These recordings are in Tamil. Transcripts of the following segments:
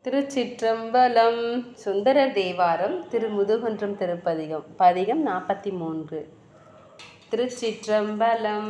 திருச்சிற்றம்பலம் சுந்தரர் தேவாரம் திருமுதுகுன்றம் திருப்பதிகம் பதிகம் நாற்பத்தி மூன்று திருச்சிற்றம்பலம்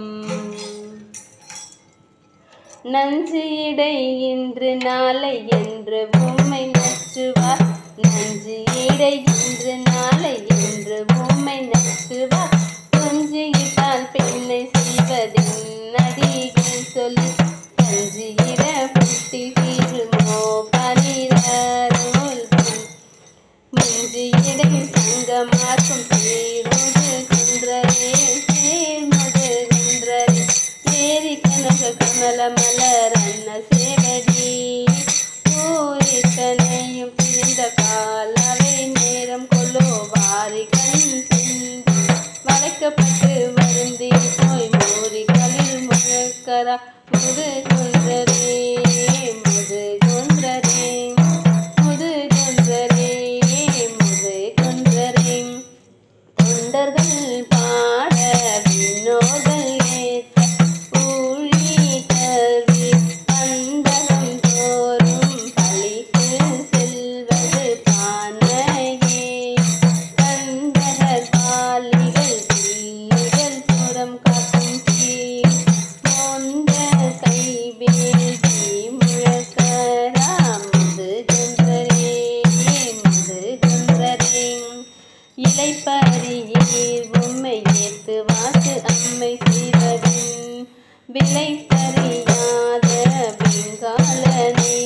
நஞ்சு இடை இன்று நாளை என்று உம்மை நச்சுவார் நஞ்சு இடை இன்று நாளை என்று உம்மை நச்சுவார் கொஞ்சியிட்டால் பெண்ணை செய்வதின் நடிகள் சொல்லி கஞ்சி இட புட்டி தீருமோ பனிரருள் மிஞ்சி இடை சங்கமாக்கும் சீருது குன்றரே சேர்முது குன்றரே ஏரி கனக கமல மலர் அன்ன சேவடி பூரித்தனையும் பிரிந்த காலவை நேரம் கொள்ளோ வாரி கண் சிந்தி வளைக்கப்பட்டு வருந்தி போய் மூறி களில் முழக்கரா முது குன்றரே முது குன்றரே முது குன்றரே முது குன்றரே தொண்டர்கள் பாட விண்ணோர்கள் ஏத்த ஊழி கல்வி அந்தகம் தோறும் பழிக்கு செல்வது பானையே கந்தகர் பாலிகள் வில்லுகள் புறம் காக்கும் சீர் மொந்த கைவேல் முழக்கரா முது குன்றரே முது குன்றரே இலைப்பறியீர் உம்மை ஏத்து வாக்கு அம்மை செய்வதின் விலை பறியாத வெங்காலனை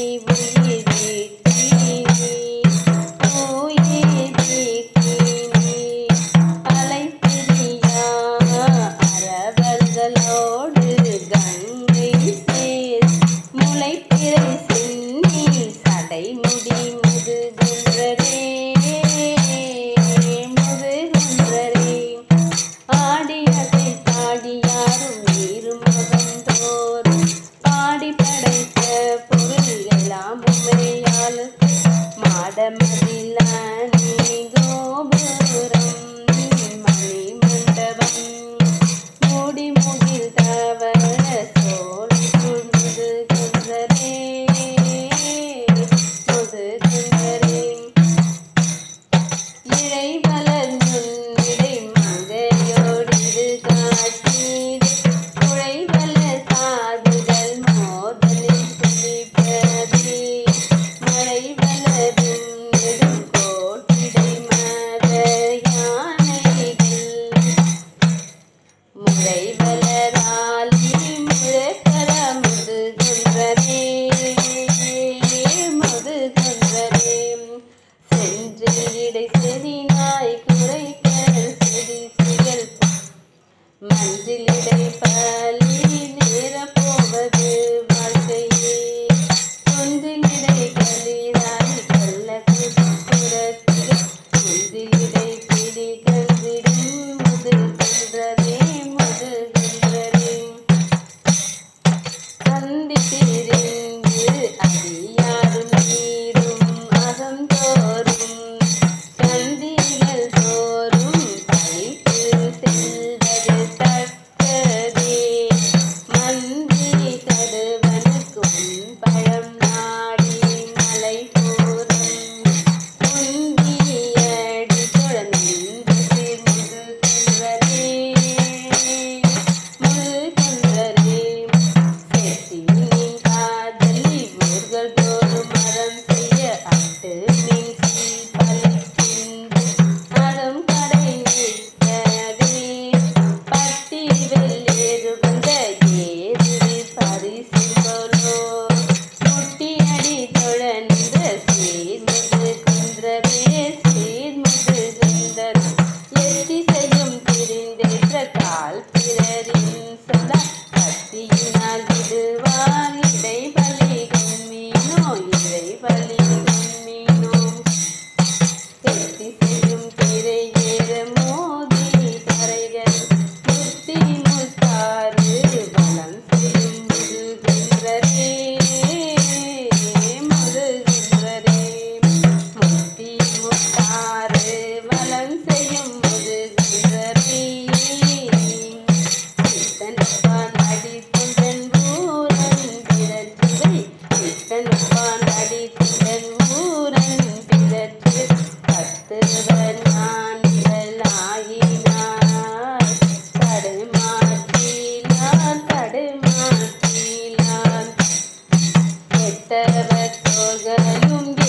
அலைப்பிரியா அரவர்களோடு கங்கை சேர் முளைப்பிறை சின்னி சடைமுடி முதுகுன்றரே முதுகுன்றரே ஆடியதை தாடியாரும் நீரும் முகந்தோறும் பாடி படைத்த பொருள் எல்லாம் உண்மையால் மாடமதிலானி கோபுரம் மணி மண்டபம் மூடி முகில் தவற சோழ முது குன்றரே முது குன்றரே இழைவலர் முன்னிடை மங்கையோடிது காட்டீடு உழைவலர் சாதுகள் மோதலில் துணிப்பதி மழைவலரின் நெடும் கோட்டு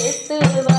எடுத்து